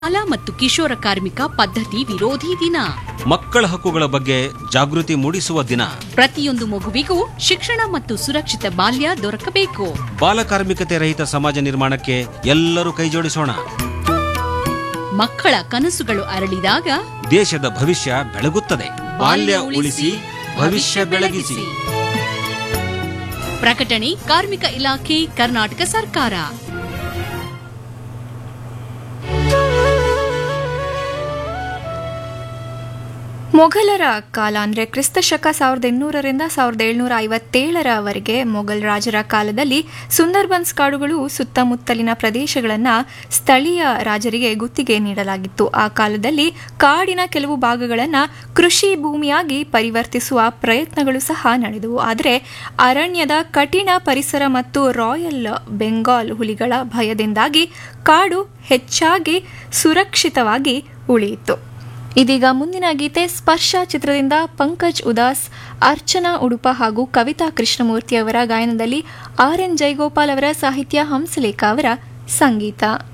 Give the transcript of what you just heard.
ಬಾಲ ಮತ್ತು ಕಿಶೋರ ಕಾರ್ಮಿಕ ಪದ್ಧತಿ ವಿರೋಧಿ ದಿನ ಮಕ್ಕಳ ಹಕ್ಕುಗಳ ಬಗ್ಗೆ ಜಾಗೃತಿ ಮೂಡಿಸುವ ದಿನ ಪ್ರತಿಯೊಂದು ಮಗುವಿಗೂ ಶಿಕ್ಷಣ ಮತ್ತು ಸುರಕ್ಷಿತ ಬಾಲ್ಯ ದೊರಕಬೇಕು ಬಾಲಕಾರ್ಮಿಕತೆ ರಹಿತ ಸಮಾಜ ನಿರ್ಮಾಣಕ್ಕೆ ಎಲ್ಲರೂ ಕೈಜೋಡಿಸೋಣ ಮಕ್ಕಳ ಕನಸುಗಳು ಅರಳಿದಾಗ ದೇಶದ ಭವಿಷ್ಯ ಬೆಳಗುತ್ತದೆ ಬಾಲ್ಯ ಉಳಿಸಿ ಭವಿಷ್ಯ ಬೆಳಗಿಸಿ ಪ್ರಕಟಣೆ ಕಾರ್ಮಿಕ ಇಲಾಖೆ ಕರ್ನಾಟಕ ಸರ್ಕಾರ ಮೊಘಲರ ಕಾಲ ಅಂದರೆ ಕ್ರಿಸ್ತ ಶಕ ಸಾವಿರದ ಎಂಟುನೂರರಿಂದ ಸಾವಿರದ ಏಳ್ನೂರ ಐವತ್ತೇಳರವರೆಗೆ ಮೊಘಲ್ ರಾಜರ ಕಾಲದಲ್ಲಿ ಸುಂದರ್ಬನ್ಸ್ ಕಾಡುಗಳು ಸುತ್ತಮುತ್ತಲಿನ ಪ್ರದೇಶಗಳನ್ನು ಸ್ಥಳೀಯ ರಾಜರಿಗೆ ಗುತ್ತಿಗೆ ನೀಡಲಾಗಿತ್ತು ಆ ಕಾಲದಲ್ಲಿ ಕಾಡಿನ ಕೆಲವು ಭಾಗಗಳನ್ನು ಕೃಷಿ ಭೂಮಿಯಾಗಿ ಪರಿವರ್ತಿಸುವ ಪ್ರಯತ್ನಗಳು ಸಹ ನಡೆದವು ಆದರೆ ಅರಣ್ಯದ ಕಠಿಣ ಪರಿಸರ ಮತ್ತು ರಾಯಲ್ ಬೆಂಗಾಲ್ ಹುಲಿಗಳ ಭಯದಿಂದಾಗಿ ಕಾಡು ಹೆಚ್ಚಾಗಿ ಸುರಕ್ಷಿತವಾಗಿ ಉಳಿಯಿತು ಇದೀಗ ಮುಂದಿನ ಗೀತೆ ಸ್ಪರ್ಶ ಚಿತ್ರದಿಂದ ಪಂಕಜ್ ಉದಾಸ್ ಅರ್ಚನಾ ಉಡುಪ ಹಾಗೂ ಕವಿತಾ ಕೃಷ್ಣಮೂರ್ತಿ ಅವರ ಗಾಯನದಲ್ಲಿ ಆರ್ ಎನ್ ಜಯಗೋಪಾಲ್ ಅವರ ಸಾಹಿತ್ಯ ಹಂಸಲೇಖ ಅವರ ಸಂಗೀತ